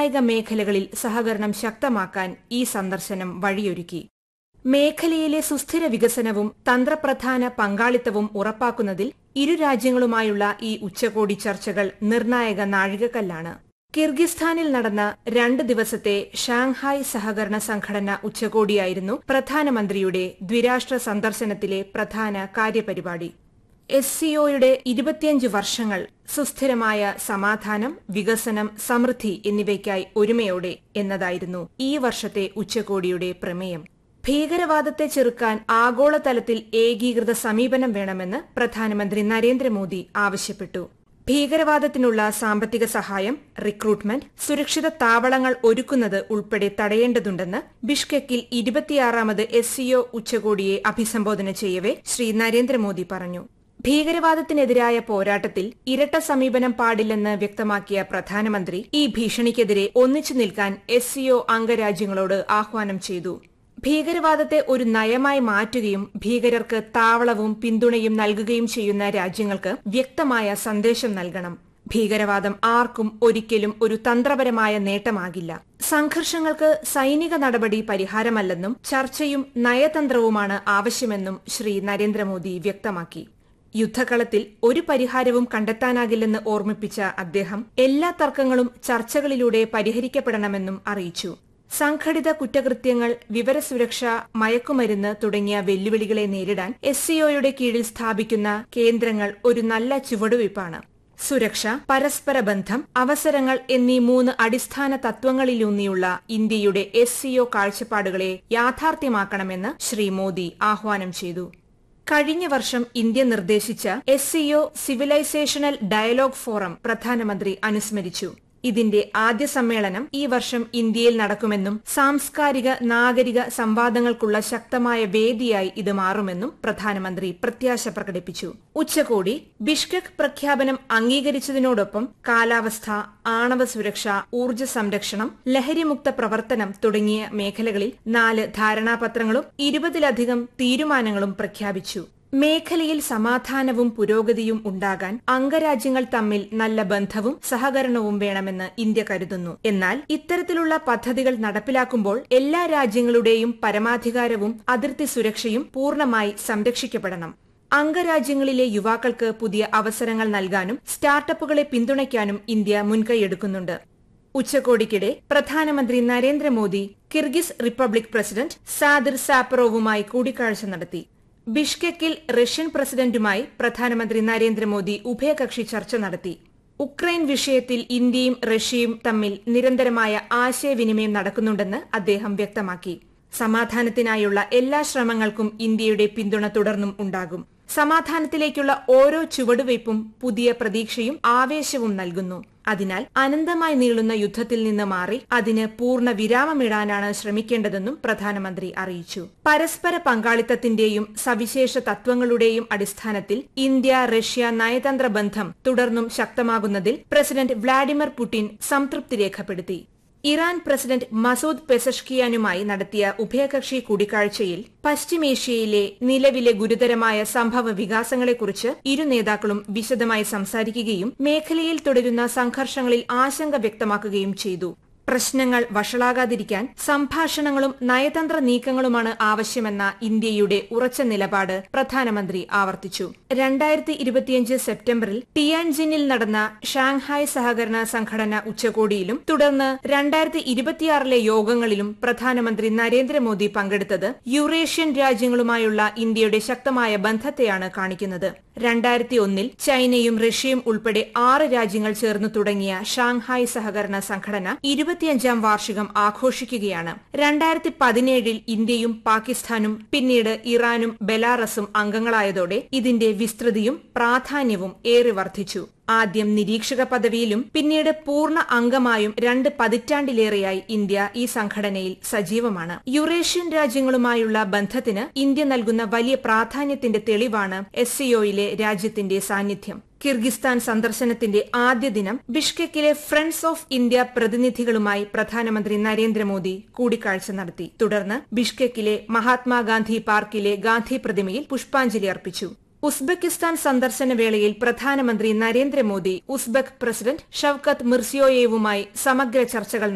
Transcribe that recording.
നിർണായക മേഖലകളിൽ സഹകരണം ശക്തമാക്കാൻ ഈ സന്ദർശനം വഴിയൊരുക്കി മേഖലയിലെ സുസ്ഥിര വികസനവും തന്ത്രപ്രധാന പങ്കാളിത്തവും ഉറപ്പാക്കുന്നതിൽ ഇരു രാജ്യങ്ങളുമായുള്ള ഈ ഉച്ചകോടി ചർച്ചകൾ നിർണായക നാഴികക്കല്ലാണ് കിർഗിസ്ഥാനിൽ നടന്ന രണ്ട് ദിവസത്തെ ഷാങ്ഹായ് സഹകരണ സംഘടന ഉച്ചകോടിയായിരുന്നു പ്രധാനമന്ത്രിയുടെ ദ്വിരാഷ്ട്ര സന്ദർശനത്തിലെ പ്രധാന കാര്യപരിപാടി എസ് സിഒയുടെ ഇരുപത്തിയഞ്ച് വർഷങ്ങൾ സുസ്ഥിരമായ സമാധാനം വികസനം സമൃദ്ധി എന്നിവയ്ക്കായി ഒരുമയോടെ എന്നതായിരുന്നു ഈ വർഷത്തെ ഉച്ചകോടിയുടെ പ്രമേയം ഭീകരവാദത്തെ ചെറുക്കാൻ ആഗോളതലത്തിൽ ഏകീകൃത സമീപനം വേണമെന്ന് പ്രധാനമന്ത്രി നരേന്ദ്രമോദി ആവശ്യപ്പെട്ടു ഭീകരവാദത്തിനുള്ള സാമ്പത്തിക സഹായം റിക്രൂട്ട്മെന്റ് സുരക്ഷിത താവളങ്ങൾ ഒരുക്കുന്നത് ഉൾപ്പെടെ തടയേണ്ടതുണ്ടെന്ന് ബിഷ്കെക്കിൽ ഇരുപത്തിയാറാമത് എസ് സിഒ ഉച്ചകോടിയെ അഭിസംബോധന ചെയ്യവെ ശ്രീ നരേന്ദ്രമോദി പറഞ്ഞു ഭീകരവാദത്തിനെതിരായ പോരാട്ടത്തിൽ ഇരട്ട സമീപനം പാടില്ലെന്ന് വ്യക്തമാക്കിയ പ്രധാനമന്ത്രി ഈ ഭീഷണിക്കെതിരെ ഒന്നിച്ചു നിൽക്കാൻ എസ് സിഒ അംഗരാജ്യങ്ങളോട് ആഹ്വാനം ചെയ്തു ഭീകരവാദത്തെ ഒരു നയമായി മാറ്റുകയും ഭീകരർക്ക് താവളവും പിന്തുണയും നൽകുകയും ചെയ്യുന്ന രാജ്യങ്ങൾക്ക് വ്യക്തമായ സന്ദേശം നൽകണം ഭീകരവാദം ആർക്കും ഒരിക്കലും ഒരു തന്ത്രപരമായ നേട്ടമാകില്ല സംഘർഷങ്ങൾക്ക് സൈനിക നടപടി പരിഹാരമല്ലെന്നും ചർച്ചയും നയതന്ത്രവുമാണ് ആവശ്യമെന്നും ശ്രീ നരേന്ദ്രമോദി വ്യക്തമാക്കി യുദ്ധകളത്തിൽ ഒരു പരിഹാരവും കണ്ടെത്താനാകില്ലെന്ന് ഓർമ്മിപ്പിച്ച അദ്ദേഹം എല്ലാ തർക്കങ്ങളും ചർച്ചകളിലൂടെ പരിഹരിക്കപ്പെടണമെന്നും അറിയിച്ചു സംഘടിത കുറ്റകൃത്യങ്ങൾ വിവരസുരക്ഷ മയക്കുമരുന്ന് തുടങ്ങിയ വെല്ലുവിളികളെ നേരിടാൻ എസ് സിഒയുടെ കീഴിൽ സ്ഥാപിക്കുന്ന കേന്ദ്രങ്ങൾ ഒരു നല്ല ചുവടുവയ്പ്പാണ് സുരക്ഷ പരസ്പര ബന്ധം അവസരങ്ങൾ എന്നീ മൂന്ന് അടിസ്ഥാന തത്വങ്ങളിലൂന്നിയുള്ള ഇന്ത്യയുടെ എസ് സിഒ കാഴ്ചപ്പാടുകളെ യാഥാർത്ഥ്യമാക്കണമെന്ന് ശ്രീ മോദി ആഹ്വാനം ചെയ്തു കഴിഞ്ഞ വർഷം ഇന്ത്യ നിർദ്ദേശിച്ച S C O civilisational dialogue forum പ്രധാനമന്ത്രി അനുസ്മരിച്ചു ഇതിന്റെ ആദ്യ സമ്മേളനം ഈ വർഷം ഇന്ത്യയിൽ നടക്കുമെന്നും സാംസ്കാരിക നാഗരിക സംവാദങ്ങൾക്കുള്ള ശക്തമായ വേദിയായി ഇത് മാറുമെന്നും പ്രധാനമന്ത്രി പ്രത്യാശ പ്രകടിപ്പിച്ചു ഉച്ചകോടി ബിഷ്കക് പ്രഖ്യാപനം അംഗീകരിച്ചതിനോടൊപ്പം കാലാവസ്ഥ ആണവ സുരക്ഷ ഊർജ്ജ സംരക്ഷണം ലഹരിമുക്ത പ്രവർത്തനം തുടങ്ങിയ മേഖലകളിൽ നാല് ധാരണാപത്രങ്ങളും ഇരുപതിലധികം തീരുമാനങ്ങളും പ്രഖ്യാപിച്ചു മേഖലയിൽ സമാധാനവും പുരോഗതിയും ഉണ്ടാകാൻ അംഗരാജ്യങ്ങൾ തമ്മിൽ നല്ല ബന്ധവും സഹകരണവും വേണമെന്ന് ഇന്ത്യ കരുതുന്നു എന്നാൽ ഇത്തരത്തിലുള്ള പദ്ധതികൾ നടപ്പിലാക്കുമ്പോൾ എല്ലാ രാജ്യങ്ങളുടെയും പരമാധികാരവും അതിർത്തി സുരക്ഷയും പൂർണ്ണമായി സംരക്ഷിക്കപ്പെടണം അംഗരാജ്യങ്ങളിലെ യുവാക്കൾക്ക് പുതിയ അവസരങ്ങൾ നൽകാനും സ്റ്റാർട്ടപ്പുകളെ പിന്തുണയ്ക്കാനും ഇന്ത്യ മുൻകൈയെടുക്കുന്നുണ്ട് ഉച്ചകോടിക്കിടെ പ്രധാനമന്ത്രി Narendra Modi Kyrgyz republic president Sadyr സാപ്പറോവുമായി കൂടിക്കാഴ്ച നടത്തി ബിഷ്കെക്കിൽ റഷ്യൻ പ്രസിഡന്റുമായി പ്രധാനമന്ത്രി നരേന്ദ്രമോദി ഉഭയകക്ഷി ചർച്ച നടത്തി ഉക്രൈൻ വിഷയത്തിൽ ഇന്ത്യയും റഷ്യയും തമ്മിൽ നിരന്തരമായ ആശയവിനിമയം നടക്കുന്നുണ്ടെന്ന് അദ്ദേഹം വ്യക്തമാക്കി സമാധാനത്തിനായുള്ള എല്ലാ ശ്രമങ്ങൾക്കും ഇന്ത്യയുടെ പിന്തുണ തുടർന്നും ഉണ്ടാകും സമാധാനത്തിലേക്കുള്ള ഓരോ ചുവടുവയ്പും പുതിയ പ്രതീക്ഷയും ആവേശവും നൽകുന്നു അതിനാൽ അനന്തമായി നീളുന്ന യുദ്ധത്തിൽ നിന്ന് മാറി അതിന് പൂർണ്ണ വിരാമമിടാനാണ് ശ്രമിക്കേണ്ടതെന്നും പ്രധാനമന്ത്രി അറിയിച്ചു പരസ്പര പങ്കാളിത്തത്തിന്റെയും സവിശേഷ തത്വങ്ങളുടെയും അടിസ്ഥാനത്തിൽ ഇന്ത്യ റഷ്യ നയതന്ത്ര ബന്ധം തുടർന്നും ശക്തമാകുന്നതിൽ പ്രസിഡന്റ് വ്ളാഡിമിർ പുടിൻ സംതൃപ്തി രേഖപ്പെടുത്തി ഇറാൻ പ്രസിഡന്റ് മസൂദ് പെസഷ്കിയാനുമായി നടത്തിയ ഉഭയകക്ഷി കൂടിക്കാഴ്ചയിൽ പശ്ചിമേഷ്യയിലെ നിലവിലെ ഗുരുതരമായ സംഭവ വികാസങ്ങളെക്കുറിച്ച് ഇരു നേതാക്കളും വിശദമായി സംസാരിക്കുകയും മേഖലയിൽ തുടരുന്ന സംഘർഷങ്ങളിൽ ആശങ്ക വ്യക്തമാക്കുകയും ചെയ്തു പ്രശ്നങ്ങൾ വഷളാകാതിരിക്കാൻ സംഭാഷണങ്ങളും നയതന്ത്ര നീക്കങ്ങളുമാണ് ആവശ്യമെന്ന ഇന്ത്യയുടെ ഉറച്ച നിലപാട് പ്രധാനമന്ത്രി ആവർത്തിച്ചു രണ്ടായിരത്തി ഇരുപത്തിയഞ്ച് സെപ്റ്റംബറിൽ ടിയാൻജിനിൽ നടന്ന ഷാങ്ഹായ് സഹകരണ സംഘടന ഉച്ചകോടിയിലും തുടർന്ന് രണ്ടായിരത്തി ഇരുപത്തിയാറിലെ യോഗങ്ങളിലും പ്രധാനമന്ത്രി നരേന്ദ്രമോദി പങ്കെടുത്തത് യുറേഷ്യൻ രാജ്യങ്ങളുമായുള്ള ഇന്ത്യയുടെ ശക്തമായ ബന്ധത്തെയാണ് കാണിക്കുന്നത് രണ്ടായിരത്തി ഒന്നിൽ ചൈനയും റഷ്യയും ഉൾപ്പെടെ ആറ് രാജ്യങ്ങൾ ചേർന്ന് തുടങ്ങിയ ഷാങ്ഹായ് സഹകരണ സംഘടന ഇരുപത്തിയഞ്ചാം വാർഷികം ആഘോഷിക്കുകയാണ് രണ്ടായിരത്തി പതിനേഴിൽ ഇന്ത്യയും പാകിസ്ഥാനും പിന്നീട് ഇറാനും ബെലാറസും അംഗങ്ങളായതോടെ ഇതിന്റെ വിസ്തൃതിയും പ്രാധാന്യവും ഏറെ വർദ്ധിച്ചു ആദ്യം നിരീക്ഷക പദവിയിലും പിന്നീട് പൂർണ്ണ അംഗമായും രണ്ട് പതിറ്റാണ്ടിലേറെയായി ഇന്ത്യ ഈ സംഘടനയിൽ സജീവമാണ് യുറേഷ്യൻ രാജ്യങ്ങളുമായുള്ള ബന്ധത്തിന് ഇന്ത്യ നൽകുന്ന വലിയ പ്രാധാന്യത്തിന്റെ തെളിവാണ് എസ് സിഒയിലെ രാജ്യത്തിന്റെ സാന്നിധ്യം കിർഗിസ്ഥാൻ സന്ദർശനത്തിന്റെ ആദ്യ ദിനം ബിഷ്കെക്കിലെ ഫ്രണ്ട്സ് ഓഫ് ഇന്ത്യ പ്രതിനിധികളുമായി പ്രധാനമന്ത്രി നരേന്ദ്രമോദി കൂടിക്കാഴ്ച നടത്തി തുടർന്ന് ബിഷ്കെക്കിലെ മഹാത്മാഗാന്ധി പാർക്കിലെ ഗാന്ധി പ്രതിമയിൽ പുഷ്പാഞ്ജലി അർപ്പിച്ചു ഉസ്ബെക്കിസ്ഥാൻ സന്ദർശന വേളയിൽ പ്രധാനമന്ത്രി നരേന്ദ്രമോദി ഉസ്ബെക് പ്രസിഡന്റ് ഷൌക്കത്ത് മിർസിയോയേവുമായി സമഗ്ര ചർച്ചകൾ